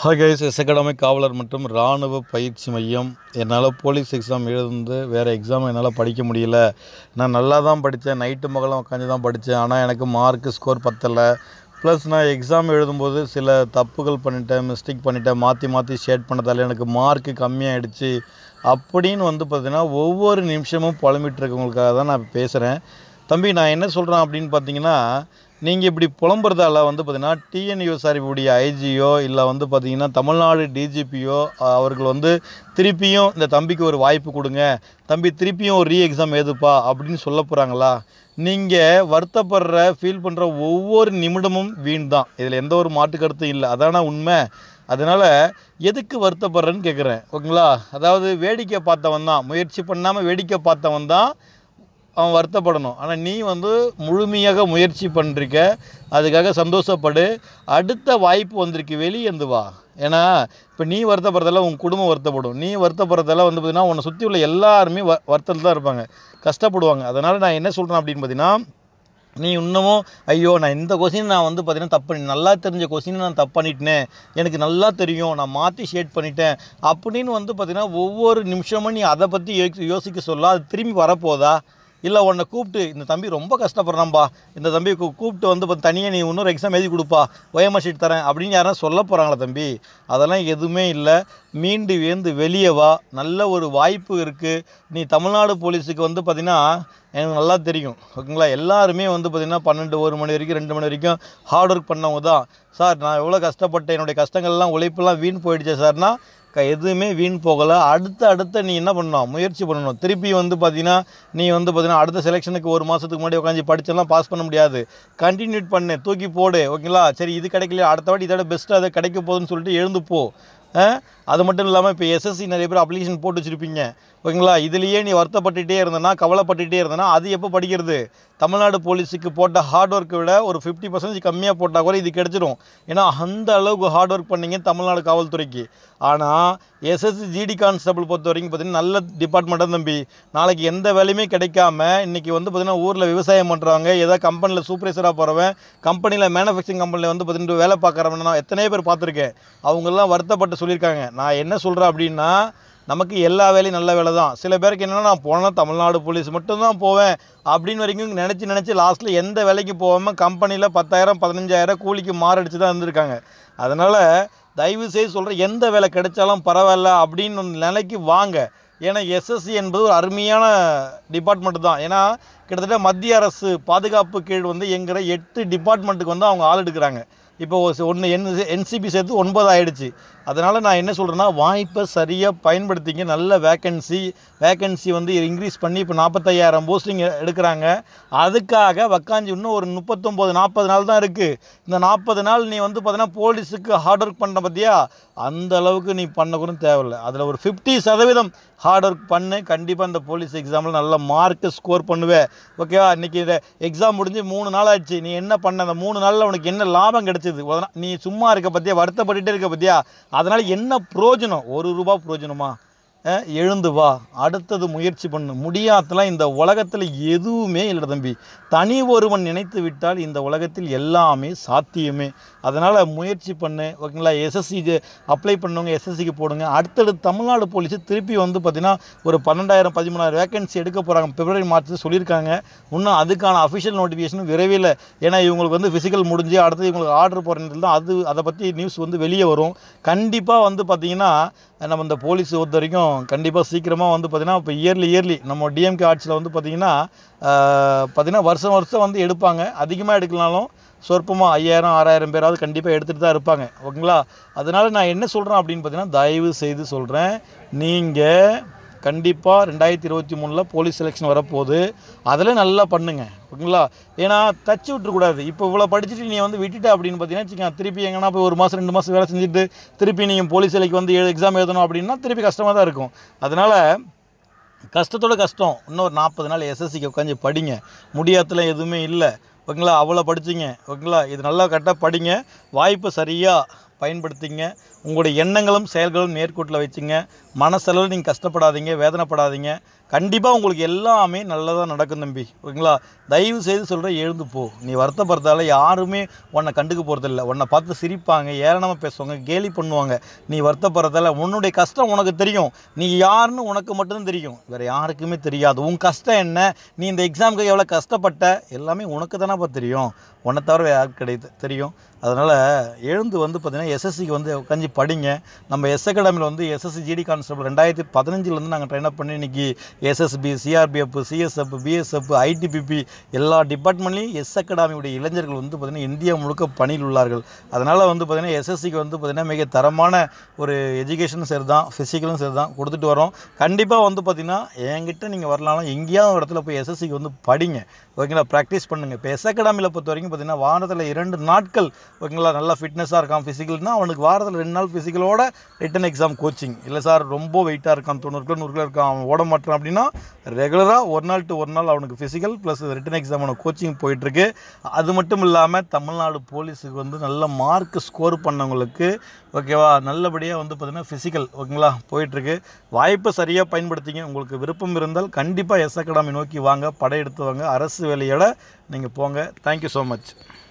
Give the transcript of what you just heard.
Hi guys S academic காவலர் மற்றும் இராணுவ பயிற்சி மையம் என்னால் போலீஸ் எக்ஸாம் எழுந்து வேறு எக்ஸாம் என்னால் படிக்க முடியல நான் நல்லா தான் படித்தேன் நைட்டு மகளும் உட்காந்து தான் படித்தேன் ஆனால் எனக்கு மார்க்கு ஸ்கோர் பத்தலை ப்ளஸ் நான் எக்ஸாம் எழுதும்போது சில தப்புகள் பண்ணிட்டேன் மிஸ்டேக் பண்ணிட்டேன் மாற்றி மாற்றி ஷேட் பண்ணதால் எனக்கு மார்க்கு கம்மியாயிடுச்சு அப்படின்னு வந்து பார்த்தீங்கன்னா ஒவ்வொரு நிமிஷமும் புலம்பிட்டு இருக்கவங்களுக்காக தான் நான் பேசுகிறேன் தம்பி நான் என்ன சொல்கிறேன் அப்படின்னு பார்த்தீங்கன்னா நீங்கள் இப்படி புலம்புறதால வந்து பார்த்தீங்கன்னா டிஎன்யூஎஸ்ஆர்பியுடைய ஐஜியோ இல்லை வந்து பார்த்தீங்கன்னா தமிழ்நாடு டிஜிபியோ அவர்கள் வந்து திருப்பியும் இந்த தம்பிக்கு ஒரு வாய்ப்பு கொடுங்க தம்பி திருப்பியும் ஒரு ரீ எக்ஸாம் எழுதுப்பா அப்படின்னு சொல்ல போகிறாங்களா நீங்கள் வருத்தப்படுற ஃபீல் பண்ணுற ஒவ்வொரு நிமிடமும் வீண் தான் இதில் எந்த ஒரு மாற்று கருத்தும் இல்லை அதான உண்மை அதனால் எதுக்கு வருத்தப்படுறேன்னு கேட்குறேன் ஓகேங்களா அதாவது வேடிக்கை பார்த்தவன் தான் முயற்சி பண்ணாமல் வேடிக்கை பார்த்தவன் தான் அவன் வருத்தப்படணும் ஆனால் நீ வந்து முழுமையாக முயற்சி பண்ணிருக்க அதுக்காக சந்தோஷப்படு அடுத்த வாய்ப்பு வந்திருக்கு வெளியே இருந்து வா ஏன்னா இப்போ நீ வருத்தப்படுறதால உன் குடும்பம் வருத்தப்படும் நீ வருத்தப்படுறதால வந்து பார்த்தீங்கன்னா உன்னை சுற்றி உள்ள எல்லாருமே வ வருத்தத்தில் தான் இருப்பாங்க கஷ்டப்படுவாங்க அதனால் நான் என்ன சொல்கிறேன் அப்படின்னு பார்த்தீங்கன்னா நீ இன்னமும் ஐயோ நான் இந்த கொஸ்டின் நான் வந்து பார்த்தீங்கன்னா தப்பு பண்ணி நல்லா தெரிஞ்ச கொஸ்டின் நான் தப்பு பண்ணிட்டேனே எனக்கு நல்லா தெரியும் நான் மாற்றி ஷேட் பண்ணிட்டேன் அப்படின்னு வந்து பார்த்தீங்கன்னா ஒவ்வொரு நிமிஷமும் நீ அதை பற்றி யோசி யோசிக்க சொல்ல அது திரும்பி வரப்போதா இல்லை உன்னை கூப்பிட்டு இந்த தம்பி ரொம்ப கஷ்டப்படுறான்பா இந்த தம்பி கூ- கூப்பிட்டு வந்து இப்போ தனியாக நீ இன்னொரு எக்ஸாம் எழுதி கொடுப்பா ஒயமா ஷீட் தரேன் அப்படின்னு யாரும் சொல்ல போகிறாங்களா தம்பி அதெல்லாம் எதுவுமே இல்லை மீண்டு வேந்து வெளியே வா நல்ல ஒரு வாய்ப்பு இருக்குது நீ தமிழ்நாடு போலீஸுக்கு வந்து பார்த்திங்கன்னா எனக்கு நல்லா தெரியும் ஓகேங்களா எல்லாருமே வந்து பார்த்திங்கன்னா பன்னெண்டு ஒரு மணி வரைக்கும் ரெண்டு மணி வரைக்கும் ஹார்ட் ஒர்க் பண்ணவங்க தான் சார் நான் எவ்வளோ கஷ்டப்பட்டேன் என்னுடைய கஷ்டங்கள்லாம் உழைப்பெல்லாம் வீண் போயிடுச்சே சார்னா க எதுவுமே வீண் போகலை அடுத்த அடுத்த நீ என்ன பண்ணணும் முயற்சி பண்ணணும் திருப்பி வந்து பார்த்தீங்கன்னா நீ வந்து பார்த்தீங்கன்னா அடுத்த செலெக்ஷனுக்கு ஒரு மாதத்துக்கு முன்னாடி உட்காந்து படிச்செல்லாம் பாஸ் பண்ண முடியாது கண்டினியூட் பண்ணு தூக்கி போடு ஓகேங்களா சரி இது கிடைக்கல அடுத்த வாட்டி இதோட பெஸ்ட்டாக அதை கிடைக்க போகுதுன்னு சொல்லிட்டு எழுந்து போ ஆ? அது மட்டும் இல்லாமல் இப்போ எஸ்எஸ்சி நிறைய பேர் அப்ளிகேஷன் போட்டு வச்சுருப்பீங்க ஓகேங்களா இதுலேயே நீ வருத்தப்பட்டுட்டே இருந்தனா கவலைப்பட்டுட்டே இருந்தனா அது எப்போ படிக்கிறது தமிழ்நாடு போலீஸுக்கு போட்ட ஹார்ட் ஒர்க்கை விட ஒரு ஃபிஃப்டி பர்சன்டேஜ் கம்மியாக போட்டால் கூட இது கிடச்சிரும் ஏன்னா அந்த அளவுக்கு ஹார்ட் ஒர்க் பண்ணீங்க தமிழ்நாடு காவல்துறைக்கு ஆனால் எஸ்எஸ்சி ஜிடி கான்ஸ்டபிள் பொறுத்த வரைக்கும் பார்த்தீங்கன்னா நல்ல டிபார்ட்மெண்ட்டாக தம்பி நாளைக்கு எந்த வேலையுமே கிடைக்காம இன்றைக்கி வந்து பார்த்திங்கன்னா ஊரில் விவசாயம் பண்ணுறவங்க ஏதோ கம்பெனியில் சூப்பர்வைசராக போகிறவன் கம்பெனியில் மேனுஃபேக்சரிங் கம்பெனியில் வந்து பார்த்திங்கன்னா வேலை பார்க்குறவன் நான் எத்தனையோ பேர் பார்த்துருக்கேன் அவங்கெல்லாம் வருத்தப்பட்டு சொல்லியிருக்காங்க நான் என்ன சொல்கிறேன் அப்படின்னா நமக்கு எல்லா வேலையும் நல்ல வேலை தான் சில பேருக்கு என்னென்னா நான் போனால் தமிழ்நாடு போலீஸ் மட்டும்தான் போவேன் அப்படின்னு வரைக்கும் நினச்சி நினச்சி லாஸ்ட்டில் எந்த வேலைக்கு போகாமல் கம்பெனியில் பத்தாயிரம் பதினஞ்சாயிரம் கூலிக்கு மாரடிச்சு தான் இருந்திருக்காங்க அதனால் தயவு செய்து சொல்கிறேன் எந்த வேலை கிடைச்சாலும் பரவாயில்ல அப்படின்னு ஒரு நிலைக்கு வாங்க ஏன்னா எஸ்எஸ்சி என்பது ஒரு அருமையான டிபார்ட்மெண்ட் தான் ஏன்னா கிட்டத்தட்ட மத்திய அரசு பாதுகாப்பு கீழ் வந்து எங்கிற எட்டு டிபார்ட்மெண்ட்டுக்கு வந்து அவங்க ஆள் எடுக்கிறாங்க இப்போ ஒன்று என் என்சிபி சேர்த்து ஒன்பது ஆயிடுச்சு அதனால் நான் என்ன சொல்கிறேன்னா வாய்ப்பை சரியாக பயன்படுத்திங்க நல்ல வேக்கன்சி வேக்கன்சி வந்து இன்க்ரீஸ் பண்ணி இப்போ நாற்பத்தையாயிரம் போஸ்டிங் எடுக்கிறாங்க அதுக்காக வக்காஞ்சி இன்னும் ஒரு முப்பத்தொம்போது நாற்பது நாள் தான் இருக்குது இந்த நாற்பது நாள் நீ வந்து பார்த்தீங்கன்னா போலீஸுக்கு ஹார்ட் ஒர்க் பண்ண பார்த்தியா அந்த அளவுக்கு நீ பண்ண கூட தேவையில்லை அதில் ஒரு ஃபிஃப்டி சதவீதம் ஹார்ட் ஒர்க் பண்ணு கண்டிப்பாக இந்த போலீஸ் எக்ஸாமில் நல்ல மார்க்கு ஸ்கோர் பண்ணுவேன் ஓகேவா இன்றைக்கி இந்த எக்ஸாம் முடிஞ்சு மூணு நாள் ஆச்சு நீ என்ன பண்ண அந்த மூணு நாளில் உனக்கு என்ன லாபம் கிடைச்சிது உடனே நீ சும்மா இருக்க பற்றியா வருத்தப்பட்டுட்டே இருக்க பற்றியா அதனால் என்ன பிரயோஜனம் ஒரு ரூபா பிரயோஜனமா அஹ், எழுந்து வா அடுத்தது முயற்சி பண்ணு முடியாதலாம் இந்த உலகத்தில் எதுவுமே இல்லை தம்பி தனி ஒருவன் நினைத்து விட்டால் இந்த உலகத்தில் எல்லாமே சாத்தியமே அதனால் முயற்சி பண்ணு ஓகேங்களா எஸ்எஸ்சி அப்ளை பண்ணவங்க எஸ்எஸ்சிக்கு போடுங்க அடுத்தடுத்து தமிழ்நாடு போலீஸ் திருப்பி வந்து பார்த்திங்கன்னா ஒரு பன்னெண்டாயிரம் பதிமூணாயிரம் வேகன்சி எடுக்க போகிறாங்க பிப்ரவரி மார்ச் சொல்லியிருக்காங்க இன்னும் அதுக்கான அஃபிஷியல் நோட்டிஃபிகேஷன் விரைவில் ஏன்னா இவங்களுக்கு வந்து ஃபிசிக்கல் முடிஞ்சு அடுத்து இவங்களுக்கு ஆர்டர் போகிற நேரத்தில் தான் அது அதை பற்றி நியூஸ் வந்து வெளியே வரும் கண்டிப்பாக வந்து பார்த்திங்கன்னா நம்ம இந்த போலீஸ் பொறுத்த வரைக்கும் கண்டிப்பாக சீக்கிரமாக வந்து பார்த்திங்கன்னா இப்போ இயர்லி இயர்லி நம்ம டிஎம்கே ஆட்சியில் வந்து பார்த்திங்கன்னா பார்த்திங்கன்னா வருஷம் வருஷம் வந்து எடுப்பாங்க அதிகமாக எடுக்கலனாலும் சொற்பமாக ஐயாயிரம் ஆறாயிரம் பேராவது கண்டிப்பாக எடுத்துகிட்டு தான் இருப்பாங்க ஓகேங்களா அதனால் நான் என்ன சொல்கிறேன் அப்படின்னு பார்த்தீங்கன்னா தயவு செய்து சொல்கிறேன் நீங்கள் கண்டிப்பாக ரெண்டாயிரத்தி இருபத்தி மூணில் போலீஸ் செலெக்ஷன் வரப்போகுது அதில் நல்லா பண்ணுங்க ஓகேங்களா ஏன்னா தச்சு விட்டுறக்கூடாது இப்போ இவ்வளோ படிச்சுட்டு நீ வந்து விட்டுட்ட அப்படின்னு பார்த்தீங்கன்னா வச்சுக்கோங்க, திருப்பி எங்கன்னா போய் ஒரு மாதம் ரெண்டு மாதம் வேலை செஞ்சுட்டு திருப்பி நீங்கள் போலீஸ் வேலைக்கு வந்து எக்ஸாம் எழுதணும் அப்படின்னா திருப்பி கஷ்டமாக தான் இருக்கும் அதனால் கஷ்டத்தோட கஷ்டம் இன்னொரு நாற்பது நாள் எஸ்எஸ்சிக்கு உட்காந்து படிங்க முடியாதுல எதுவுமே இல்லை ஓகேங்களா அவ்வளோ படிச்சிங்க ஓகேங்களா இது நல்லா கரெக்டாக படிங்க வாய்ப்பை சரியாக பயன்படுத்திங்க உங்களுடைய எண்ணங்களும் செயல்களும் நேர்கோட்டில் வச்சுங்க மனசளவில் நீங்கள் கஷ்டப்படாதீங்க வேதனைப்படாதீங்க கண்டிப்பாக உங்களுக்கு எல்லாமே நல்லதாக நடக்கும் தம்பி ஓகேங்களா தயவு செய்து சொல்கிறேன் எழுந்து போ நீ வருத்தப்படுறதால யாருமே உன்னை கண்டுக்க போகிறதில்ல உன்னை பார்த்து சிரிப்பாங்க ஏளனமாக பேசுவாங்க கேலி பண்ணுவாங்க நீ வருத்தப்படுறதால உன்னுடைய கஷ்டம் உனக்கு தெரியும் நீ யாருன்னு உனக்கு மட்டும்தான் தெரியும் வேறு யாருக்குமே தெரியாது உன் கஷ்டம் என்ன நீ இந்த எக்ஸாமுக்கு எவ்வளோ கஷ்டப்பட்ட எல்லாமே உனக்கு தானேப்பா தெரியும் உன்னை தவிர வேறு யாருக்கு கிடையாது தெரியும் அதனால் எழுந்து வந்து பார்த்தீங்கன்னா எஸ்எஸ்சிக்கு வந்து உட்காந்து படிங்க நம்ம எஸ் அகாடமியில் வந்து எஸ்எஸ்சி ஜிடி கான்ஸ்டபிள் ரெண்டாயிரத்தி பதினஞ்சுலேருந்து நாங்கள் ட்ரெயின் அப் பண்ணி இன்றைக்கி SSB CRPF CSF BSF ITBP எல்லா டிபார்ட்மெண்ட்லேயும் எஸ் அகாடமியுடைய இளைஞர்கள் வந்து பார்த்திங்கன்னா இந்தியா முழுக்க பணியில் உள்ளார்கள் அதனால் வந்து பார்த்திங்கன்னா எஸ்எஸ்சிக்கு வந்து பார்த்திங்கன்னா மிக தரமான ஒரு எஜுகேஷனும் சரி தான் ஃபிசிக்கலும் சரி தான் கொடுத்துட்டு வரோம் கண்டிப்பாக வந்து பார்த்திங்கன்னா என்கிட்ட நீங்கள் வரலாம் எங்கேயாவது ஒரு இடத்துல போய் எஸ்எஸ்சிக்கு வந்து படிங்க ஓகேங்களா ப்ராக்டிஸ் பண்ணுங்கள் இப்போ எஸ் அகாடமியில் பொறுத்த வரைக்கும் பார்த்திங்கன்னா வாரத்தில் இரண்டு நாட்கள் ஓகேங்களா நல்லா ஃபிட்னஸாக இருக்கான் ஃபிசிக்கல்னா அவனுக்கு வாரத்தில் ரெண்டு நாள் ஃபிசிக்கலோட ரிட்டன் எக்ஸாம் கோச்சிங் இல்லை சார் ரொம்ப வெயிட்டாக இருக்கான் தொண்ணூறு கிலோ நூறு கிலோ இருக்கான் அவன் ஓட மாட்டான் அப்படின்னா ரெகுலராக ஒரு நாள் டு ஒரு நாள் அவனுக்கு ஃபிசிக்கல் ப்ளஸ் ரிட்டன் எக்ஸாம் அவனுக்கு கோச்சிங் போயிட்டுருக்கு அது மட்டும் இல்லாமல் தமிழ்நாடு போலீஸுக்கு வந்து நல்ல மார்க் ஸ்கோர் பண்ணவங்களுக்கு ஓகேவா நல்லபடியாக வந்து பார்த்திங்கன்னா ஃபிசிக்கல் ஓகேங்களா போயிட்டுருக்கு வாய்ப்பை சரியாக பயன்படுத்திங்க உங்களுக்கு விருப்பம் இருந்தால் கண்டிப்பாக எஸ் அகாடமி நோக்கி வாங்க படையெடுத்து வாங்க அரசு வேலையோட நீங்கள் போங்க தேங்க்யூ ஸோ மச்